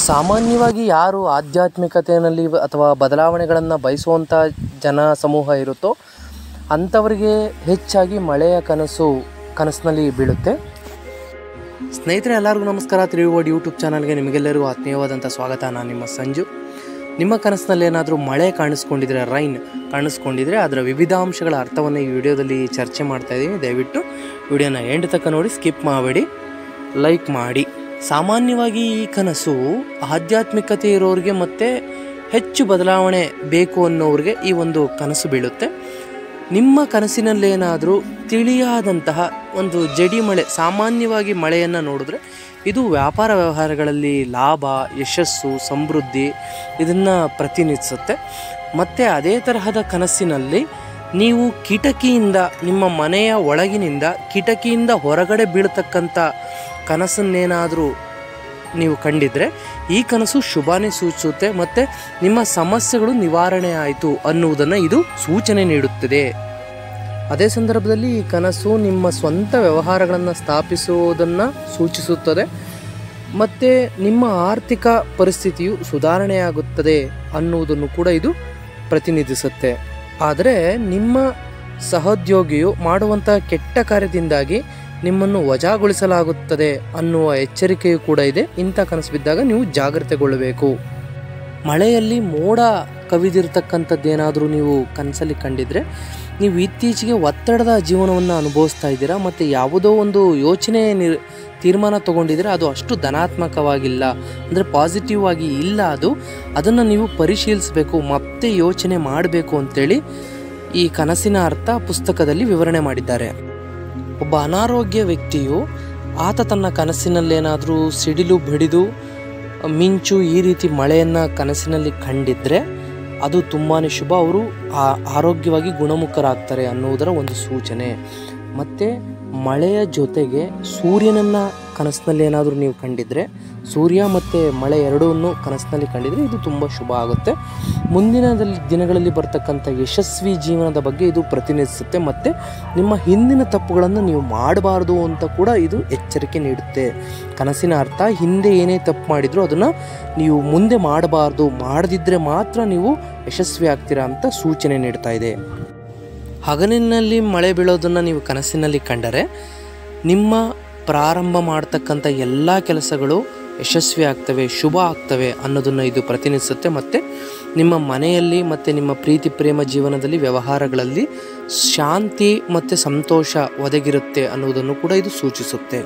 ಸಾಮಾನ್ಯವಾಗಿ ಯಾರು ಆಧ್ಯಾತ್ಮಿಕತೆಯಲ್ಲಿ ಅಥವಾ ಬದಲಾವಣೆಗಳನ್ನು ಬಯಸುವಂಥ ಜನ ಸಮೂಹ ಇರುತ್ತೋ ಅಂಥವರಿಗೆ ಹೆಚ್ಚಾಗಿ ಮಳೆಯ ಕನಸು ಕನಸಿನಲ್ಲಿ ಬೀಳುತ್ತೆ ಸ್ನೇಹಿತರೆ ಎಲ್ಲರಿಗೂ ನಮಸ್ಕಾರ ತಿರುವೋಡ್ ಯೂಟ್ಯೂಬ್ ಚಾನಲ್ಗೆ ನಿಮಗೆಲ್ಲರಿಗೂ ಆತ್ಮೀಯವಾದಂಥ ಸ್ವಾಗತ ನಾನು ನಿಮ್ಮ ಸಂಜು ನಿಮ್ಮ ಕನಸಿನಲ್ಲಿ ಏನಾದರೂ ಮಳೆ ಕಾಣಿಸ್ಕೊಂಡಿದ್ರೆ ರೈನ್ ಕಾಣಿಸ್ಕೊಂಡಿದ್ರೆ ಅದರ ವಿವಿಧ ಅಂಶಗಳ ಅರ್ಥವನ್ನು ಈ ವಿಡಿಯೋದಲ್ಲಿ ಚರ್ಚೆ ಮಾಡ್ತಾ ಇದ್ದೀವಿ ದಯವಿಟ್ಟು ವಿಡಿಯೋನ ಎಂಡ್ ತನಕ ನೋಡಿ ಸ್ಕಿಪ್ ಮಾಡಬೇಡಿ ಲೈಕ್ ಮಾಡಿ ಸಾಮಾನ್ಯವಾಗಿ ಈ ಕನಸು ಆಧ್ಯಾತ್ಮಿಕತೆ ಇರೋರಿಗೆ ಮತ್ತು ಹೆಚ್ಚು ಬದಲಾವಣೆ ಬೇಕು ಅನ್ನೋರಿಗೆ ಈ ಒಂದು ಕನಸು ಬೀಳುತ್ತೆ ನಿಮ್ಮ ಕನಸಿನಲ್ಲೇನಾದರೂ ತಿಳಿಯಾದಂತಹ ಒಂದು ಜಡಿ ಮಳೆ ಸಾಮಾನ್ಯವಾಗಿ ಮಳೆಯನ್ನು ನೋಡಿದ್ರೆ ಇದು ವ್ಯಾಪಾರ ವ್ಯವಹಾರಗಳಲ್ಲಿ ಲಾಭ ಯಶಸ್ಸು ಸಮೃದ್ಧಿ ಇದನ್ನು ಪ್ರತಿನಿಧಿಸುತ್ತೆ ಮತ್ತು ಅದೇ ತರಹದ ಕನಸಿನಲ್ಲಿ ನೀವು ಕಿಟಕಿಯಿಂದ ನಿಮ್ಮ ಮನೆಯ ಒಳಗಿನಿಂದ ಕಿಟಕಿಯಿಂದ ಹೊರಗಡೆ ಬೀಳ್ತಕ್ಕಂಥ ಕನಸನ್ನೇನಾದರೂ ನೀವು ಕಂಡಿದ್ರೆ ಈ ಕನಸು ಶುಭಾನೇ ಸೂಚಿಸುತ್ತೆ ಮತ್ತು ನಿಮ್ಮ ಸಮಸ್ಯೆಗಳು ನಿವಾರಣೆ ಆಯಿತು ಅನ್ನುವುದನ್ನು ಇದು ಸೂಚನೆ ನೀಡುತ್ತದೆ ಅದೇ ಸಂದರ್ಭದಲ್ಲಿ ಈ ಕನಸು ನಿಮ್ಮ ಸ್ವಂತ ವ್ಯವಹಾರಗಳನ್ನು ಸ್ಥಾಪಿಸುವುದನ್ನು ಸೂಚಿಸುತ್ತದೆ ಮತ್ತು ನಿಮ್ಮ ಆರ್ಥಿಕ ಪರಿಸ್ಥಿತಿಯು ಸುಧಾರಣೆಯಾಗುತ್ತದೆ ಅನ್ನುವುದನ್ನು ಕೂಡ ಇದು ಪ್ರತಿನಿಧಿಸುತ್ತೆ ಆದರೆ ನಿಮ್ಮ ಸಹೋದ್ಯೋಗಿಯು ಮಾಡುವಂಥ ಕೆಟ್ಟ ಕಾರ್ಯದಿಂದಾಗಿ ನಿಮ್ಮನ್ನು ವಜಾಗೊಳಿಸಲಾಗುತ್ತದೆ ಅನ್ನುವ ಎಚ್ಚರಿಕೆಯೂ ಕೂಡ ಇದೆ ಇಂಥ ಕನಸು ಬಿದ್ದಾಗ ನೀವು ಜಾಗ್ರತೆಗೊಳ್ಳಬೇಕು ಮಳೆಯಲ್ಲಿ ಮೋಡ ಕವಿದಿರ್ತಕ್ಕಂಥದ್ದೇನಾದರೂ ನೀವು ಕನಸಲ್ಲಿ ಕಂಡಿದ್ರೆ ನೀವು ಇತ್ತೀಚೆಗೆ ಒತ್ತಡದ ಜೀವನವನ್ನು ಅನುಭವಿಸ್ತಾ ಇದ್ದೀರಾ ಮತ್ತು ಯಾವುದೋ ಒಂದು ಯೋಚನೆ ನಿರ್ ತೀರ್ಮಾನ ತೊಗೊಂಡಿದ್ರೆ ಅದು ಅಷ್ಟು ಧನಾತ್ಮಕವಾಗಿಲ್ಲ ಅಂದರೆ ಪಾಸಿಟಿವ್ ಆಗಿ ಇಲ್ಲ ಅದು ಅದನ್ನು ನೀವು ಪರಿಶೀಲಿಸಬೇಕು ಮತ್ತೆ ಯೋಚನೆ ಮಾಡಬೇಕು ಅಂತೇಳಿ ಈ ಕನಸಿನ ಅರ್ಥ ಪುಸ್ತಕದಲ್ಲಿ ವಿವರಣೆ ಮಾಡಿದ್ದಾರೆ ಒಬ್ಬ ಅನಾರೋಗ್ಯ ವ್ಯಕ್ತಿಯು ಆತ ತನ್ನ ಕನಸಿನಲ್ಲೇನಾದರೂ ಸಿಡಿಲು ಬಡಿದು ಮಿಂಚು ಈ ರೀತಿ ಮಳೆಯನ್ನು ಕನಸಿನಲ್ಲಿ ಕಂಡಿದ್ರೆ ಅದು ತುಂಬಾ ಶುಭ ಅವರು ಆರೋಗ್ಯವಾಗಿ ಗುಣಮುಖರಾಗ್ತಾರೆ ಅನ್ನುವುದರ ಒಂದು ಸೂಚನೆ ಮತ್ತು ಮಳೆಯ ಜೊತೆಗೆ ಸೂರ್ಯನನ್ನು ಕನಸಿನಲ್ಲಿ ಏನಾದರೂ ನೀವು ಕಂಡಿದ್ರೆ ಸೂರ್ಯ ಮತ್ತು ಮಳೆ ಎರಡನ್ನೂ ಕನಸಿನಲ್ಲಿ ಕಂಡಿದ್ರೆ ಇದು ತುಂಬ ಶುಭ ಆಗುತ್ತೆ ಮುಂದಿನದಲ್ಲಿ ದಿನಗಳಲ್ಲಿ ಬರ್ತಕ್ಕಂಥ ಯಶಸ್ವಿ ಜೀವನದ ಬಗ್ಗೆ ಇದು ಪ್ರತಿನಿಧಿಸುತ್ತೆ ಮತ್ತು ನಿಮ್ಮ ಹಿಂದಿನ ತಪ್ಪುಗಳನ್ನು ನೀವು ಮಾಡಬಾರ್ದು ಅಂತ ಕೂಡ ಇದು ಎಚ್ಚರಿಕೆ ನೀಡುತ್ತೆ ಕನಸಿನ ಅರ್ಥ ಹಿಂದೆ ಏನೇ ತಪ್ಪು ಮಾಡಿದ್ರು ಅದನ್ನು ನೀವು ಮುಂದೆ ಮಾಡಬಾರ್ದು ಮಾಡದಿದ್ದರೆ ಮಾತ್ರ ನೀವು ಯಶಸ್ವಿ ಆಗ್ತೀರಾ ಅಂತ ಸೂಚನೆ ನೀಡ್ತಾ ಇದೆ ಹಗಲಿನಲ್ಲಿ ಮಳೆ ಬೀಳೋದನ್ನು ನೀವು ಕನಸಿನಲ್ಲಿ ಕಂಡರೆ ನಿಮ್ಮ ಪ್ರಾರಂಭ ಮಾಡ್ತಕ್ಕಂಥ ಎಲ್ಲ ಕೆಲಸಗಳು ಯಶಸ್ವಿ ಆಗ್ತವೆ ಶುಭ ಆಗ್ತವೆ ಅನ್ನೋದನ್ನು ಇದು ಪ್ರತಿನಿಧಿಸುತ್ತೆ ಮತ್ತು ನಿಮ್ಮ ಮನೆಯಲ್ಲಿ ಮತ್ತು ನಿಮ್ಮ ಪ್ರೀತಿ ಪ್ರೇಮ ಜೀವನದಲ್ಲಿ ವ್ಯವಹಾರಗಳಲ್ಲಿ ಶಾಂತಿ ಮತ್ತು ಸಂತೋಷ ಒದಗಿರುತ್ತೆ ಅನ್ನೋದನ್ನು ಕೂಡ ಇದು ಸೂಚಿಸುತ್ತೆ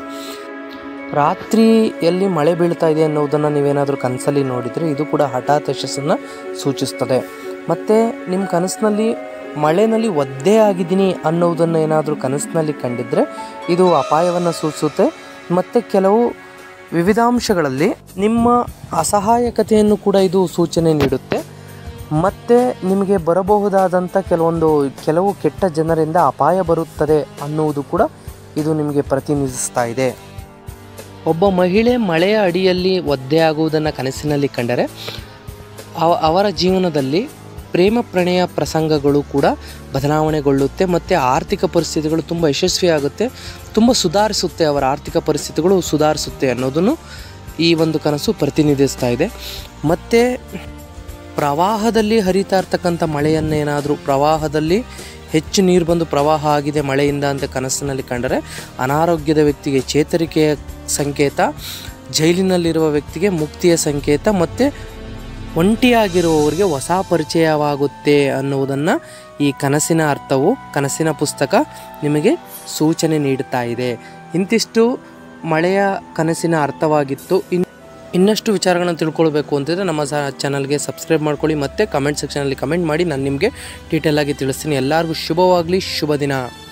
ರಾತ್ರಿಯಲ್ಲಿ ಮಳೆ ಬೀಳ್ತಾ ಇದೆ ಅನ್ನೋದನ್ನು ನೀವೇನಾದರೂ ಕನಸಲ್ಲಿ ನೋಡಿದರೆ ಇದು ಕೂಡ ಹಠಾತ್ ಯಶಸ್ಸನ್ನು ಸೂಚಿಸ್ತದೆ ಮತ್ತು ನಿಮ್ಮ ಕನಸಿನಲ್ಲಿ ಮಳೆನಲ್ಲಿ ಒದ್ದೆ ಆಗಿದ್ದೀನಿ ಅನ್ನೋದನ್ನು ಏನಾದರೂ ಕನಸಿನಲ್ಲಿ ಕಂಡಿದ್ದರೆ ಇದು ಅಪಾಯವನ್ನು ಸೂಚಿಸುತ್ತೆ ಮತ್ತು ಕೆಲವು ವಿವಿಧಾಂಶಗಳಲ್ಲಿ ನಿಮ್ಮ ಅಸಹಾಯಕತೆಯನ್ನು ಕೂಡ ಇದು ಸೂಚನೆ ನೀಡುತ್ತೆ ಮತ್ತು ನಿಮಗೆ ಬರಬಹುದಾದಂಥ ಕೆಲವೊಂದು ಕೆಲವು ಕೆಟ್ಟ ಜನರಿಂದ ಅಪಾಯ ಬರುತ್ತದೆ ಅನ್ನುವುದು ಕೂಡ ಇದು ನಿಮಗೆ ಪ್ರತಿನಿಧಿಸ್ತಾ ಇದೆ ಒಬ್ಬ ಮಹಿಳೆ ಮಳೆಯ ಅಡಿಯಲ್ಲಿ ಒದ್ದೆ ಆಗುವುದನ್ನು ಕನಸಿನಲ್ಲಿ ಕಂಡರೆ ಅವ ಅವರ ಜೀವನದಲ್ಲಿ ಪ್ರೇಮ ಪ್ರಣಯ ಪ್ರಸಂಗಗಳು ಕೂಡ ಬದಲಾವಣೆಗೊಳ್ಳುತ್ತೆ ಮತ್ತು ಆರ್ಥಿಕ ಪರಿಸ್ಥಿತಿಗಳು ತುಂಬ ಯಶಸ್ವಿಯಾಗುತ್ತೆ ತುಂಬ ಸುಧಾರಿಸುತ್ತೆ ಅವರ ಆರ್ಥಿಕ ಪರಿಸ್ಥಿತಿಗಳು ಸುಧಾರಿಸುತ್ತೆ ಅನ್ನೋದನ್ನು ಈ ಒಂದು ಕನಸು ಪ್ರತಿನಿಧಿಸ್ತಾ ಇದೆ ಮತ್ತು ಪ್ರವಾಹದಲ್ಲಿ ಹರಿತಾ ಇರ್ತಕ್ಕಂಥ ಮಳೆಯನ್ನೇನಾದರೂ ಪ್ರವಾಹದಲ್ಲಿ ಹೆಚ್ಚು ನೀರು ಬಂದು ಪ್ರವಾಹ ಆಗಿದೆ ಮಳೆಯಿಂದ ಅಂತ ಕನಸಿನಲ್ಲಿ ಕಂಡರೆ ಅನಾರೋಗ್ಯದ ವ್ಯಕ್ತಿಗೆ ಚೇತರಿಕೆಯ ಸಂಕೇತ ಜೈಲಿನಲ್ಲಿರುವ ವ್ಯಕ್ತಿಗೆ ಮುಕ್ತಿಯ ಸಂಕೇತ ಮತ್ತು ಒಂಟಿಯಾಗಿರುವವರಿಗೆ ಹೊಸ ಪರಿಚಯವಾಗುತ್ತೆ ಅನ್ನುವುದನ್ನು ಈ ಕನಸಿನ ಅರ್ಥವು ಕನಸಿನ ಪುಸ್ತಕ ನಿಮಗೆ ಸೂಚನೆ ನೀಡುತ್ತಾ ಇದೆ ಇಂತಿಷ್ಟು ಮಳೆಯ ಕನಸಿನ ಅರ್ಥವಾಗಿತ್ತು ಇನ್ ಇನ್ನಷ್ಟು ವಿಚಾರಗಳನ್ನು ತಿಳ್ಕೊಳ್ಬೇಕು ಅಂತಿದ್ರೆ ನಮ್ಮ ಸ ಚಾನಲ್ಗೆ ಸಬ್ಸ್ಕ್ರೈಬ್ ಮಾಡ್ಕೊಳ್ಳಿ ಮತ್ತು ಕಮೆಂಟ್ ಸೆಕ್ಷನಲ್ಲಿ ಕಮೆಂಟ್ ಮಾಡಿ ನಾನು ನಿಮಗೆ ಡೀಟೇಲಾಗಿ ತಿಳಿಸ್ತೀನಿ ಎಲ್ಲರಿಗೂ ಶುಭವಾಗಲಿ ಶುಭ ದಿನ